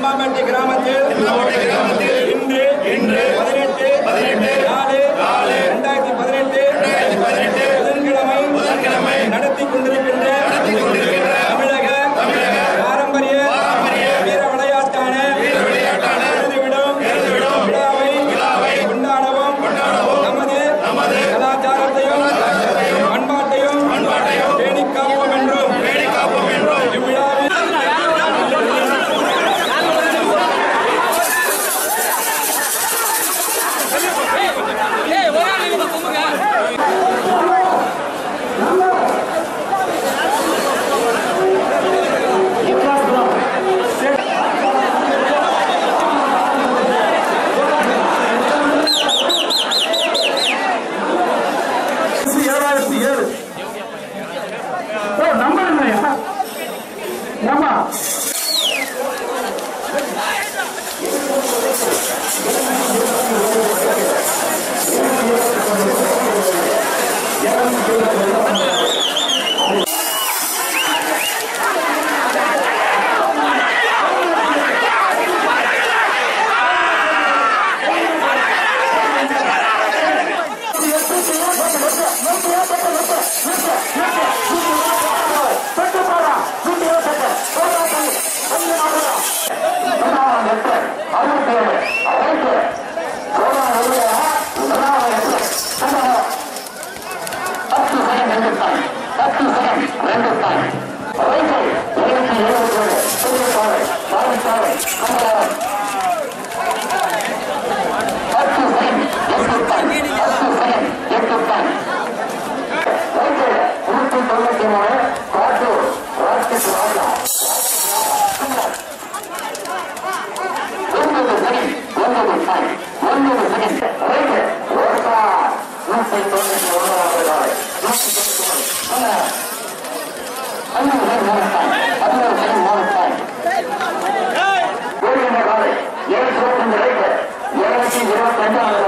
எம்மாம்பேட்டை கிராமத்தில் இன்று இன்று பதினெட்டு பதினெட்டு நாலு நாலு ரெண்டாயிரத்தி பதினெட்டு பதினெட்டு புதன்கிழமை புதன்கிழமை நடத்தி கொண்டிருக்கின்ற நடத்தி கொண்டிருக்கின்ற தமிழக தமிழக பாரம்பரிய பாரம்பரிய வீர விளையாட்டான வீர விளையாட்டான விடும் விடும் விழாவை விழாவை கொண்டாடவும் கொண்டாடவும் நமது நமது கலாச்சாரத்தையும் பண்பாட்டையும் பண்பாட்டையும் பேணி காப்போம் என்றும் பேணி காப்போம் என்றும் இவ்விழாவில் ஏழாயிரத்தி ஏழு ஓ நம்பர் இல்லையா ஏமா இருபத்தி அஞ்சாவது